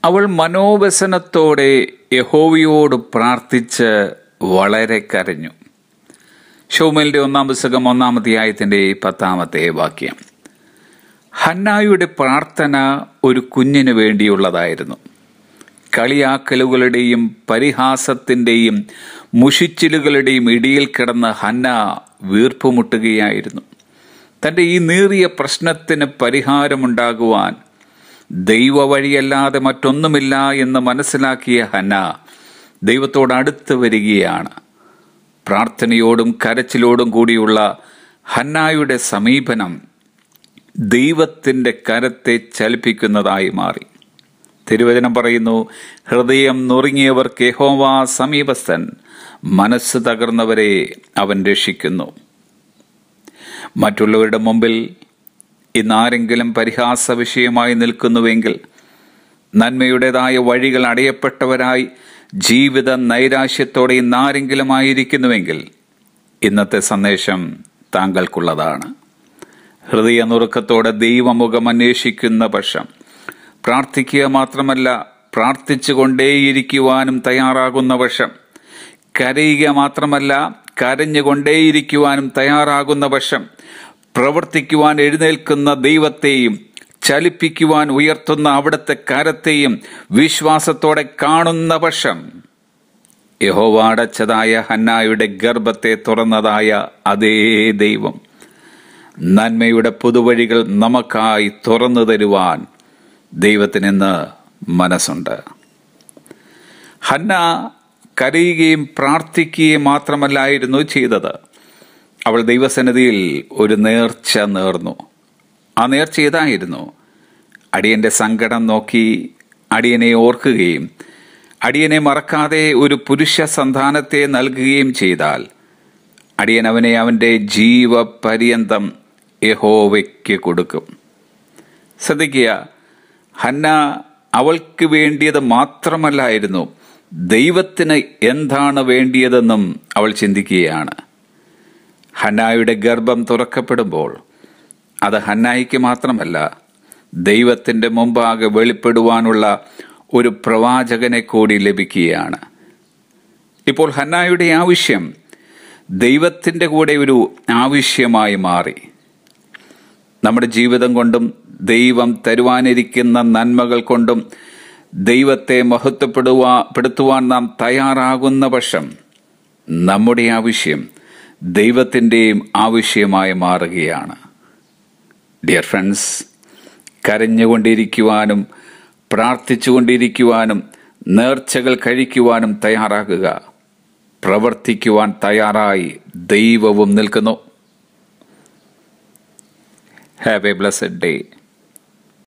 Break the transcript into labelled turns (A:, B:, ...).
A: അവൾ മനോവ്യസനത്തോടെ യഹോവയോട് പ്രാർത്ഥിച്ച് വളരെ കരഞ്ഞു ഷോമലിന്റെ ഒന്നാം പുസ്തകം ഒന്നാം അധ്യായത്തിന്റെ പത്താമത്തെ വാക്യം ഹന്നായുടെ പ്രാർത്ഥന ഒരു കുഞ്ഞിന് വേണ്ടിയുള്ളതായിരുന്നു കളിയാക്കലുകളുടെയും പരിഹാസത്തിന്റെയും മുഷിച്ചിലുകളുടെയും ഇടിയിൽ കിടന്ന് ഹന്ന വീർപ്പുമുട്ടുകയായിരുന്നു തന്റെ ഈ നീറിയ പ്രശ്നത്തിന് പരിഹാരമുണ്ടാകുവാൻ ദൈവ വഴിയല്ലാതെ മറ്റൊന്നുമില്ല എന്ന് മനസ്സിലാക്കിയ ഹന്ന ദൈവത്തോട് അടുത്ത് വരികയാണ് പ്രാർത്ഥനയോടും കരച്ചിലോടും കൂടിയുള്ള ഹന്നായുടെ സമീപനം ദൈവത്തിന്റെ കരത്തെ ചലിപ്പിക്കുന്നതായി മാറി തിരുവചനം പറയുന്നു ഹൃദയം നുറുങ്ങിയവർക്ക് യഹോവ സമീപസ്ഥൻ മനസ്സ് തകർന്നവരെ അവൻ രക്ഷിക്കുന്നു മറ്റുള്ളവരുടെ മുമ്പിൽ ഇന്നാരെങ്കിലും പരിഹാസ വിഷയമായി നിൽക്കുന്നുവെങ്കിൽ നന്മയുടേതായ വഴികൾ അടയപ്പെട്ടവരായി ജീവിത നൈരാശ്യത്തോടെ ഇന്നാരെങ്കിലും ആയിരിക്കുന്നുവെങ്കിൽ ഇന്നത്തെ സന്ദേശം താങ്കൾക്കുള്ളതാണ് ഹൃദയ നുറുക്കത്തോടെ ദൈവമുഖം അന്വേഷിക്കുന്ന പക്ഷം പ്രാർത്ഥിക്കുക മാത്രമല്ല പ്രാർത്ഥിച്ചുകൊണ്ടേയിരിക്കുവാനും തയ്യാറാകുന്ന പക്ഷം കരയുക മാത്രമല്ല കരഞ്ഞുകൊണ്ടേയിരിക്കുവാനും തയ്യാറാകുന്ന പക്ഷം പ്രവർത്തിക്കുവാൻ എഴുന്നേൽക്കുന്ന ദൈവത്തെയും ചലിപ്പിക്കുവാൻ ഉയർത്തുന്ന അവിടുത്തെ കരത്തെയും വിശ്വാസത്തോടെ കാണുന്ന പക്ഷം യഹോവ അടച്ചതായ ഹന്നായുടെ ഗർഭത്തെ തുറന്നതായ അതേ ദൈവം നന്മയുടെ പുതുവഴികൾ നമുക്കായി തുറന്നു തരുവാൻ ദൈവത്തിനിന്ന് മനസ്സുണ്ട് ഹന്ന കരയുകയും പ്രാർത്ഥിക്കുകയും മാത്രമല്ലായിരുന്നു ചെയ്തത് അവൾ ദൈവസന്നിധിയിൽ ഒരു നേർച്ച നേർന്നു ആ നേർച്ച ഇതായിരുന്നു അടിയന്റെ സങ്കടം നോക്കി അടിയനെ ഓർക്കുകയും അടിയനെ മറക്കാതെ ഒരു പുരുഷ സന്താനത്തെ നൽകുകയും ചെയ്താൽ അടിയൻ അവനെ അവന്റെ ജീവപര്യന്തം യഹോവയ്ക്ക് കൊടുക്കും ശ്രദ്ധിക്കുക ഹന്ന അവൾക്ക് വേണ്ടിയത് മാത്രമല്ലായിരുന്നു ദൈവത്തിന് എന്താണ് വേണ്ടിയതെന്നും അവൾ ചിന്തിക്കുകയാണ് ഹന്നായുടെ ഗർഭം തുറക്കപ്പെടുമ്പോൾ അത് ഹന്നായിക്ക് മാത്രമല്ല ദൈവത്തിന്റെ മുമ്പാകെ വെളിപ്പെടുവാനുള്ള ഒരു പ്രവാചകനെ കൂടി ലഭിക്കുകയാണ് ഇപ്പോൾ ഹന്നായുടെ ആവശ്യം ദൈവത്തിന്റെ കൂടെ ഒരു ആവശ്യമായി മാറി നമ്മുടെ ജീവിതം കൊണ്ടും ദൈവം തരുവാനിരിക്കുന്ന നന്മകൾ കൊണ്ടും ദൈവത്തെ മഹത്വപ്പെടുവാ പെടുത്തുവാൻ നാം തയ്യാറാകുന്ന പക്ഷം നമ്മുടെ ആവശ്യം ദൈവത്തിൻ്റെയും ആവശ്യമായി മാറുകയാണ് ഡിയർ ഫ്രണ്ട്സ് കരഞ്ഞുകൊണ്ടിരിക്കുവാനും പ്രാർത്ഥിച്ചുകൊണ്ടിരിക്കുവാനും നേർച്ചകൾ കഴിക്കുവാനും തയ്യാറാകുക പ്രവർത്തിക്കുവാൻ തയ്യാറായി ദൈവവും നിൽക്കുന്നു ഹാവ് എ ബ്ലസ്ഡ് ഡേ